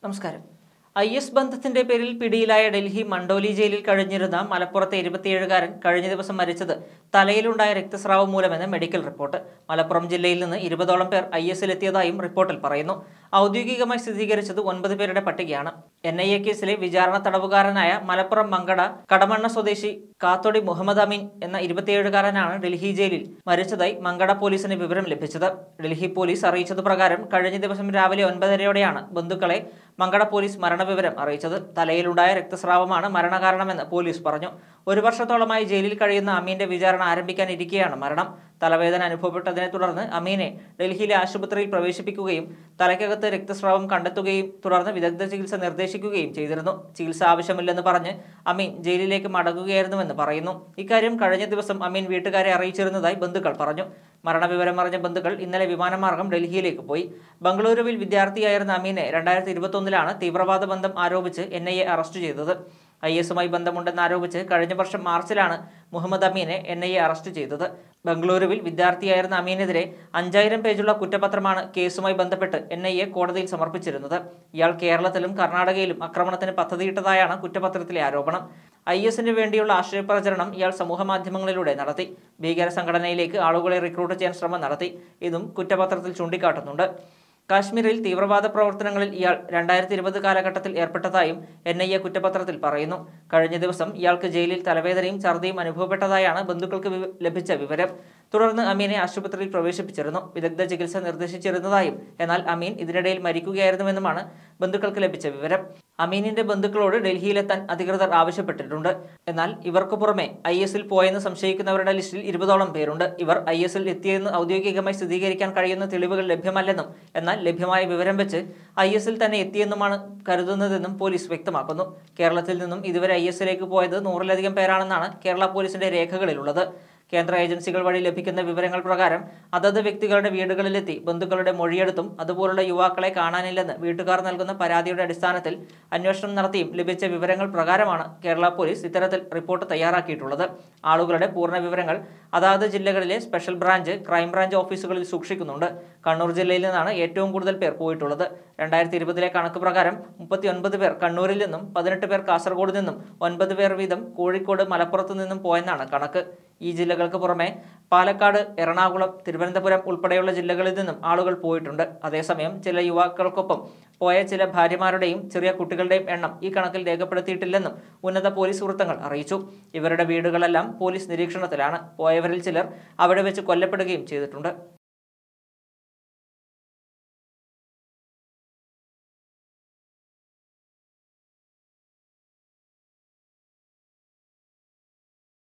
നമസ്കാരം I S ബന്ധത്തിന്റെ പേരിൽ പിടിയിലായ ഡൽഹി മണ്ടോലി ജയിലിൽ കഴിഞ്ഞിരുന്ന മലപ്പുറത്തെ ഇരുപത്തിയേഴുകാരൻ കഴിഞ്ഞ ദിവസം മരിച്ചത് തലയിലുണ്ടായ രക്തസ്രാവം മൂലമെന്ന് മെഡിക്കൽ റിപ്പോർട്ട് മലപ്പുറം ജില്ലയിൽ നിന്ന് ഇരുപതോളം പേർ ഐ എസിലെത്തിയതായും റിപ്പോർട്ടിൽ പറയുന്നു ഔദ്യോഗികമായി സ്ഥിരീകരിച്ചത് ഒൻപത് പേരുടെ പട്ടികയാണ് എൻ ഐ എ കേസിലെ വിചാരണ തടവുകാരനായ മലപ്പുറം മങ്കട കടമണ്ണ സ്വദേശി കാത്തോടി മുഹമ്മദ് അമീൻ എന്ന ഇരുപത്തിയേഴുകാരനാണ് ഡൽഹി ജയിലിൽ മരിച്ചതായി മങ്കട പോലീസിന് വിവരം ലഭിച്ചത് ഡൽഹി പോലീസ് അറിയിച്ചത് പ്രകാരം കഴിഞ്ഞ ദിവസം രാവിലെ ഒൻപതരയോടെയാണ് ബന്ധുക്കളെ മങ്കട പോലീസ് മരണവിവരം അറിയിച്ചത് തലയിലുണ്ടായ രക്തസ്രാവമാണ് മരണകാരണമെന്ന് പോലീസ് പറഞ്ഞു ഒരു വർഷത്തോളമായി ജയിലിൽ കഴിയുന്ന അമീന്റെ വിചാരണ ആരംഭിക്കാനിരിക്കെയാണ് മരണം തലവേദന അനുഭവപ്പെട്ടതിനെ തുടർന്ന് അമീനെ ഡൽഹിയിലെ ആശുപത്രിയിൽ പ്രവേശിപ്പിക്കുകയും തലയ്ക്കകത്ത് രക്തസ്രാവം കണ്ടെത്തുകയും തുടർന്ന് വിദഗ്ധ ചികിത്സ നിർദ്ദേശിക്കുകയും ചെയ്തിരുന്നു ചികിത്സ ആവശ്യമില്ലെന്ന് പറഞ്ഞ് അമീൻ ജയിലിലേക്ക് മടങ്ങുകയായിരുന്നുവെന്ന് പറയുന്നു ഇക്കാര്യം കഴിഞ്ഞ ദിവസം അമീൻ വീട്ടുകാരെ അറിയിച്ചിരുന്നതായി ബന്ധുക്കൾ പറഞ്ഞു മരണവിവരം അറിഞ്ഞ ബന്ധുക്കൾ ഇന്നലെ വിമാനമാർഗം ഡൽഹിയിലേക്ക് പോയി ബംഗളൂരുവിൽ വിദ്യാർത്ഥിയായിരുന്ന അമീനെ രണ്ടായിരത്തി ഇരുപത്തൊന്നിലാണ് തീവ്രവാദ ബന്ധം ആരോപിച്ച് എൻ ഐ എ അറസ്റ്റ് ചെയ്തത് ഐ എസുമായി ബന്ധമുണ്ടെന്ന് ആരോപിച്ച് കഴിഞ്ഞ വർഷം മാർച്ചിലാണ് മുഹമ്മദ് അമീനെ എൻ ഐ എ അറസ്റ്റ് ചെയ്തത് ബംഗളൂരുവിൽ വിദ്യാർത്ഥിയായിരുന്ന അമീനെതിരെ അഞ്ചായിരം പേജുള്ള കുറ്റപത്രമാണ് കേസുമായി ബന്ധപ്പെട്ട് എൻ ഐ എ കോടതിയിൽ സമർപ്പിച്ചിരുന്നത് ഇയാൾ കേരളത്തിലും കർണാടകയിലും ആക്രമണത്തിന് പദ്ധതിയിട്ടതായാണ് കുറ്റപത്രത്തിലെ ആരോപണം ഐ എസിന് വേണ്ടിയുള്ള ആശയപ്രചരണം ഇയാൾ സമൂഹമാധ്യമങ്ങളിലൂടെ നടത്തി ഭീകര സംഘടനയിലേക്ക് ആളുകളെ റിക്രൂട്ട് ചെയ്യാൻ ശ്രമം നടത്തി ഇതും കുറ്റപത്രത്തിൽ ചൂണ്ടിക്കാട്ടുന്നുണ്ട് കാശ്മീരിൽ തീവ്രവാദ പ്രവർത്തനങ്ങളിൽ ഇയാൾ രണ്ടായിരത്തി ഇരുപത് കാലഘട്ടത്തിൽ ഏർപ്പെട്ടതായും എൻ ഐ എ കുറ്റപത്രത്തിൽ പറയുന്നു കഴിഞ്ഞ ദിവസം ഇയാൾക്ക് ജയിലിൽ തലവേദനയും ഛർദിയും അനുഭവപ്പെട്ടതായാണ് ബന്ധുക്കൾക്ക് വിവ- ലഭിച്ച വിവരം തുടർന്ന് അമീനെ ആശുപത്രിയിൽ പ്രവേശിപ്പിച്ചിരുന്നു വിദഗ്ധ ചികിത്സ നിർദ്ദേശിച്ചിരുന്നതായും എന്നാൽ അമീൻ ഇതിനിടയിൽ മരിക്കുകയായിരുന്നുവെന്നുമാണ് ബന്ധുക്കൾക്ക് ലഭിച്ച വിവരം അമീനിന്റെ ബന്ധുക്കളോട് ഡൽഹിയിലെത്താൻ അധികൃതർ ആവശ്യപ്പെട്ടിട്ടുണ്ട് എന്നാൽ ഇവർക്ക് പുറമെ ഐ എസിൽ പോയെന്ന് സംശയിക്കുന്നവരുടെ ലിസ്റ്റിൽ ഇരുപതോളം പേരുണ്ട് ഇവർ ഐ എസിൽ എത്തിയെന്ന് ഔദ്യോഗികമായി സ്ഥിരീകരിക്കാൻ കഴിയുന്ന തെളിവുകൾ ലഭ്യമല്ലെന്നും എന്നാൽ ലഭ്യമായ വിവരം വെച്ച് ഐ എസിൽ തന്നെ എത്തിയെന്നുമാണ് കരുതുന്നതെന്നും പോലീസ് വ്യക്തമാക്കുന്നു കേരളത്തിൽ നിന്നും ഇതുവരെ ഐ എസിലേക്ക് പോയത് നൂറിലധികം പേരാണെന്നാണ് കേരള പോലീസിന്റെ രേഖകളിലുള്ളത് കേന്ദ്ര ഏജൻസികൾ വഴി ലഭിക്കുന്ന വിവരങ്ങൾ പ്രകാരം അതത് വ്യക്തികളുടെ വീടുകളിലെത്തി ബന്ധുക്കളുടെ മൊഴിയെടുത്തും അതുപോലുള്ള യുവാക്കളെ കാണാനില്ലെന്ന് വീട്ടുകാർ നൽകുന്ന പരാതിയുടെ അടിസ്ഥാനത്തിൽ അന്വേഷണം നടത്തിയും ലഭിച്ച വിവരങ്ങൾ പ്രകാരമാണ് കേരള പോലീസ് ഇത്തരത്തിൽ റിപ്പോർട്ട് തയ്യാറാക്കിയിട്ടുള്ളത് ആളുകളുടെ പൂർണ്ണ വിവരങ്ങൾ അതാത് ജില്ലകളിലെ സ്പെഷ്യൽ ബ്രാഞ്ച് ക്രൈംബ്രാഞ്ച് ഓഫീസുകളിൽ സൂക്ഷിക്കുന്നുണ്ട് കണ്ണൂർ ജില്ലയിൽ നിന്നാണ് ഏറ്റവും കൂടുതൽ പേർ പോയിട്ടുള്ളത് രണ്ടായിരത്തി ഇരുപതിലെ കണക്ക് പ്രകാരം മുപ്പത്തി ഒൻപത് പേർ കണ്ണൂരിൽ നിന്നും പതിനെട്ട് പേർ കാസർഗോഡ് നിന്നും ഒൻപത് പേർ വീതം കോഴിക്കോട് മലപ്പുറത്ത് നിന്നും പോയെന്നാണ് കണക്ക് ഈ ജില്ലകൾക്ക് പുറമെ പാലക്കാട് എറണാകുളം തിരുവനന്തപുരം ഉൾപ്പെടെയുള്ള ജില്ലകളിൽ നിന്നും ആളുകൾ പോയിട്ടുണ്ട് അതേസമയം ചില യുവാക്കൾക്കൊപ്പം പോയ ചില ഭാര്യമാരുടെയും ചെറിയ കുട്ടികളുടെയും എണ്ണം ഈ കണക്കിൽ രേഖപ്പെടുത്തിയിട്ടില്ലെന്നും ഉന്നത പോലീസ് വൃത്തങ്ങൾ അറിയിച്ചു ഇവരുടെ വീടുകളെല്ലാം പോലീസ് നിരീക്ഷണത്തിലാണ് പോയവരിൽ ചിലർ അവിടെ വെച്ച് കൊല്ലപ്പെടുകയും ചെയ്തിട്ടുണ്ട്